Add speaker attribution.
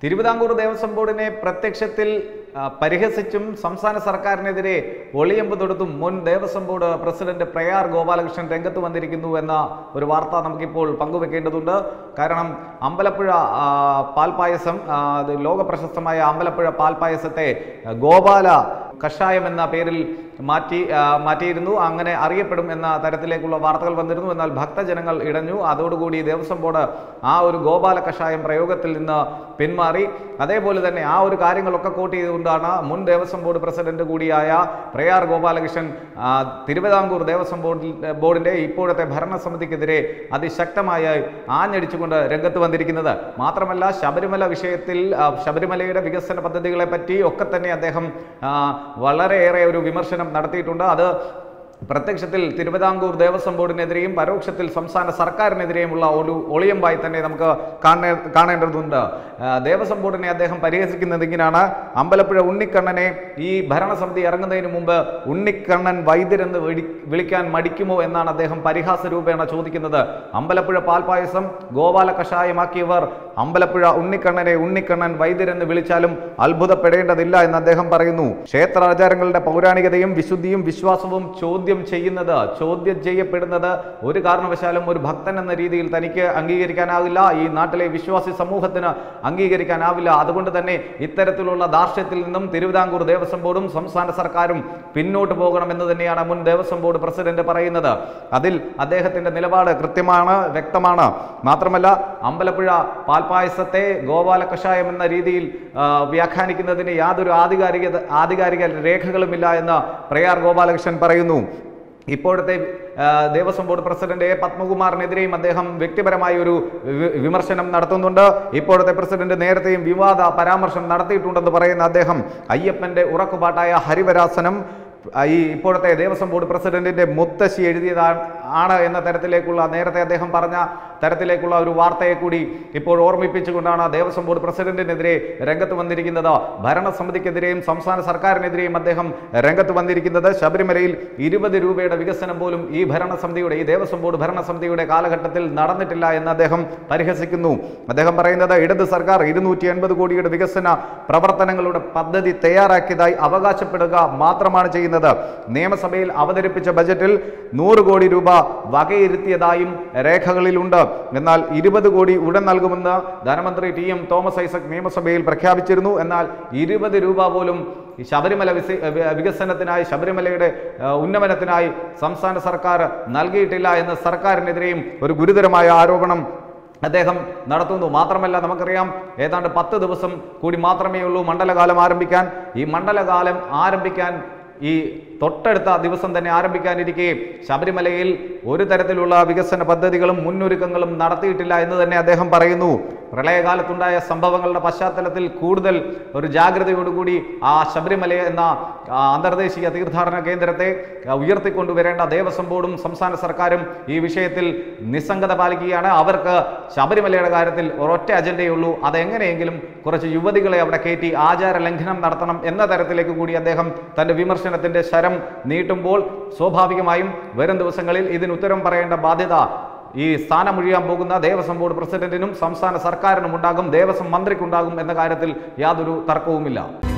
Speaker 1: തിരുവിതാംകൂർ ദേവസ്വം ബോർഡിനെ പ്രത്യക്ഷത്തിൽ ആ, പരിഹസിച്ചും സംസ്ഥാന സർക്കാരിനെതിരെ ഒളിയമ്പ് തൊടുത്തും മുൻ ദേവസ്വം ബോർഡ് പ്രസിഡന്റ് പ്രയാർ ഗോപാലകൃഷ്ണൻ രംഗത്ത് വന്നിരിക്കുന്നു എന്ന ഒരു വാർത്ത നമുക്കിപ്പോൾ പങ്കുവെക്കേണ്ടതുണ്ട് കാരണം അമ്പലപ്പുഴ ആ, പാൽപ്പായസം ആ, അത് ലോക പ്രശസ്തമായ അമ്പലപ്പുഴ പാൽപ്പായസത്തെ ഗോപാല കഷായം എന്ന പേരിൽ മാറ്റി ആ, മാറ്റിയിരുന്നു അങ്ങനെ അറിയപ്പെടും എന്ന തരത്തിലേക്കുള്ള വാർത്തകൾ വന്നിരുന്നു എന്നാൽ ഭക്തജനങ്ങൾ ഇടഞ്ഞു അതോടുകൂടി ദേവസ്വം ബോർഡ് ആ ഒരു ഗോപാല കഷായം പ്രയോഗത്തിൽ നിന്ന് പിന്മാറി അതേപോലെ തന്നെ ആ ഒരു കാര്യങ്ങളൊക്കെ കോട്ട് ചെയ്തുകൊണ്ടാണ് മുൻ ദേവസ്വം ബോർഡ് പ്രസിഡന്റ് കൂടിയായ പ്രയാർ ഗോപാലകൃഷ്ണൻ ആ, തിരുവിതാംകൂർ ദേവസ്വം ബോർഡിൽ ബോർഡിന്റെ ഇപ്പോഴത്തെ ഭരണസമിതിക്കെതിരെ അതിശക്തമായി ആഞ്ഞടിച്ചുകൊണ്ട് രംഗത്ത് വന്നിരിക്കുന്നത് മാത്രമല്ല ശബരിമല വിഷയത്തിൽ ആ, ശബരിമലയുടെ വികസന പദ്ധതികളെ പറ്റി ഒക്കെ തന്നെ അദ്ദേഹം ആ, വളരെയേറെ ഒരു വിമർശനം നടത്തിയിട്ടുണ്ട് അത് പ്രത്യക്ഷത്തിൽ തിരുവിതാംകൂർ ദേവസ്വം ബോർഡിനെതിരെയും പരോക്ഷത്തിൽ സംസ്ഥാന സർക്കാരിനെതിരെയുമുള്ള ഒരു ഒളിയമ്പായി തന്നെ നമുക്ക് കാണേ കാണേണ്ടതുണ്ട് ആ, ദേവസ്വം ബോർഡിനെ അദ്ദേഹം പരിഹസിക്കുന്നത് ഇങ്ങനെയാണ് അമ്പലപ്പുഴ ഉണ്ണിക്കണ്ണനെ ഈ ഭരണസമിതി ഇറങ്ങുന്നതിന് മുമ്പ് ഉണ്ണിക്കണ്ണൻ വൈദ്യരെന്ന് വിളി- വിളിക്കാൻ മടിക്കുമോ എന്നാണ് അദ്ദേഹം പരിഹാസ രൂപേണ ചോദിക്കുന്നത് അമ്പലപ്പുഴ പാൽപ്പായസം ഗോപാല കഷായമാക്കിയവർ അമ്പലപ്പുഴ ഉണ്ണിക്കണ്ണനെ ഉണ്ണിക്കണ്ണൻ വൈദ്യരെന്ന് വിളിച്ചാലും അത്ഭുതപ്പെടേണ്ടതില്ല എന്ന് അദ്ദേഹം പറയുന്നു ക്ഷേത്രാചാരങ്ങളുടെ പൗരാണികതയും വിശുദ്ധിയും വിശ്വാസവും ചോദ്യം ചെയ്യുന്നത് ചോദ്യം ചെയ്യപ്പെടുന്നത് ഒരു കാരണവശാലും ഒരു ഭക്തൻ എന്ന രീതിയിൽ തനിക്ക് അംഗീകരിക്കാനാവില്ല ഈ നാട്ടിലെ വിശ്വാസി സമൂഹത്തിന് അംഗീകരിക്കാനാവില്ല അതുകൊണ്ട് തന്നെ ഇത്തരത്തിലുള്ള ദാർഷ്ട്യത്തിൽ നിന്നും തിരുവിതാംകൂർ ദേവസ്വം ബോർഡും സംസ്ഥാന സർക്കാരും പിന്നോട്ട് പോകണമെന്ന് തന്നെയാണ് മുൻ ദേവസ്വം ബോർഡ് പ്രസിഡന്റ് പറയുന്നത് അതിൽ അദ്ദേഹത്തിന്റെ നിലപാട് കൃത്യമാണ് വ്യക്തമാണ് മാത്രമല്ല അമ്പലപ്പുഴ പാൽപ്പായസത്തെ ഗോപാല കഷായം എന്ന രീതിയിൽ ആ, വ്യാഖ്യാനിക്കുന്നതിന് യാതൊരു ആധികാരിക ആധികാരിക രേഖകളുമില്ല എന്ന് പ്രയാർ ഗോപാലകൃഷ്ണൻ പറയുന്നു ഇപ്പോഴത്തെ ആ, ദേവസ്വം ബോർഡ് പ്രസിഡന്റ് എ പത്മകുമാറിനെതിരെയും അദ്ദേഹം വ്യക്തിപരമായ ഒരു വി- വിമർശനം നടത്തുന്നുണ്ട് ഇപ്പോഴത്തെ പ്രസിഡന്റ് നേരത്തെയും വിവാദ പരാമർശം നടത്തിയിട്ടുണ്ടെന്ന് പറയുന്ന അദ്ദേഹം അയ്യപ്പന്റെ ഉറക്കുപാട്ടായ ഹരിവരാസനം ആ, ഈ ഇപ്പോഴത്തെ ദേവസ്വം ബോർഡ് പ്രസിഡന്റിന്റെ മുത്തശ്ശി എഴുതിയതാണ് ആണ് എന്ന തരത്തിലേക്കുള്ള നേരത്തെ അദ്ദേഹം പറഞ്ഞ തരത്തിലേക്കുള്ള ഒരു വാർത്തയെ കൂടി ഇപ്പോൾ ഓർമ്മിപ്പിച്ചുകൊണ്ടാണ് ദേവസ്വം ബോർഡ് പ്രസിഡന്റിനെതിരെ രംഗത്ത് വന്നിരിക്കുന്നത് ഭരണസമിതിക്കെതിരെയും സംസ്ഥാന സർക്കാരിനെതിരെയും അദ്ദേഹം രംഗത്ത് വന്നിരിക്കുന്നത് ശബരിമലയിൽ ഇരുപത് രൂപയുടെ വികസനം പോലും ഈ ഭരണസമിതിയുടെ ഈ ദേവസ്വം ബോർഡ് ഭരണസമിതിയുടെ കാലഘട്ടത്തിൽ നടന്നിട്ടില്ല എന്ന് അദ്ദേഹം പരിഹസിക്കുന്നു അദ്ദേഹം പറയുന്നത് ഇടത് സർക്കാർ ഇരുന്നൂറ്റി എൺപത് കോടിയുടെ വികസന പ്രവർത്തനങ്ങളുടെ പദ്ധതി തയ്യാറാക്കിയതായി അവകാശപ്പെടുക മാത്രമാണ് ചെയ്യുന്നത് നിയമസഭയിൽ അവതരിപ്പിച്ച ബജറ്റിൽ നൂറ് കോടി രൂപ വകയിരുത്തിയതായും രേഖകളിലുണ്ട് എന്നാൽ ഇരുപത് കോടി ഉടൻ നൽകുമെന്ന് ധനമന്ത്രി ടി എം തോമസ് ഐസക് നിയമസഭയിൽ പ്രഖ്യാപിച്ചിരുന്നു എന്നാൽ ഇരുപത് രൂപ പോലും ഈ ശബരിമല വിസ- വി- വികസനത്തിനായി ശബരിമലയുടെ ആ, ഉന്നമനത്തിനായി സംസ്ഥാന സർക്കാർ നൽകിയിട്ടില്ല എന്ന് സർക്കാരിനെതിരെയും ഒരു ഗുരുതരമായ ആരോപണം അദ്ദേഹം നടത്തുന്നു മാത്രമല്ല നമുക്കറിയാം ഏതാണ്ട് പത്ത് ദിവസം കൂടി മാത്രമേ ഉള്ളൂ മണ്ഡലകാലം ആരംഭിക്കാൻ ഈ മണ്ഡലകാലം ആരംഭിക്കാൻ ഈ തൊട്ടടുത്ത ദിവസം തന്നെ ആരംഭിക്കാനിരിക്കെ ശബരിമലയിൽ ഒരു തരത്തിലുള്ള വികസന പദ്ധതികളും മുന്നൊരുക്കങ്ങളും നടത്തിയിട്ടില്ല എന്ന് തന്നെ അദ്ദേഹം പറയുന്നു പ്രളയകാലത്തുണ്ടായ സംഭവങ്ങളുടെ പശ്ചാത്തലത്തിൽ കൂടുതൽ ഒരു ജാഗ്രതയോടുകൂടി ആ ശബരിമല എന്ന ആ, അന്തർദേശീയ തീർത്ഥാടന കേന്ദ്രത്തെ ആ, ഉയർത്തിക്കൊണ്ടുവരേണ്ട ദേവസ്വം ബോർഡും സംസ്ഥാന സർക്കാരും ഈ വിഷയത്തിൽ നിസ്സംഗത പാലിക്കുകയാണ് അവർക്ക് ശബരിമലയുടെ കാര്യത്തിൽ ഒരൊറ്റ അജണ്ടയേ ഉള്ളൂ അതെങ്ങനെയെങ്കിലും കുറച്ച് യുവതികളെ അവിടെ കയറ്റി ആചാര ലംഘനം നടത്തണം എന്ന തരത്തിലേക്ക് കൂടി അദ്ദേഹം തന്റെ വിമർശനത്തിന്റെ ശരം നീട്ടുമ്പോൾ സ്വാഭാവികമായും വരും ദിവസങ്ങളിൽ ഇതിന് ഉത്തരം പറയേണ്ട ബാധ്യത ഈ സ്ഥാനമൊഴിയാൻ പോകുന്ന ദേവസ്വം ബോർഡ് പ്രസിഡന്റിനും സംസ്ഥാന സർക്കാരിനും ഉണ്ടാകും ദേവസ്വം മന്ത്രിക്കുണ്ടാകും എന്ന കാര്യത്തിൽ യാതൊരു തർക്കവുമില്ല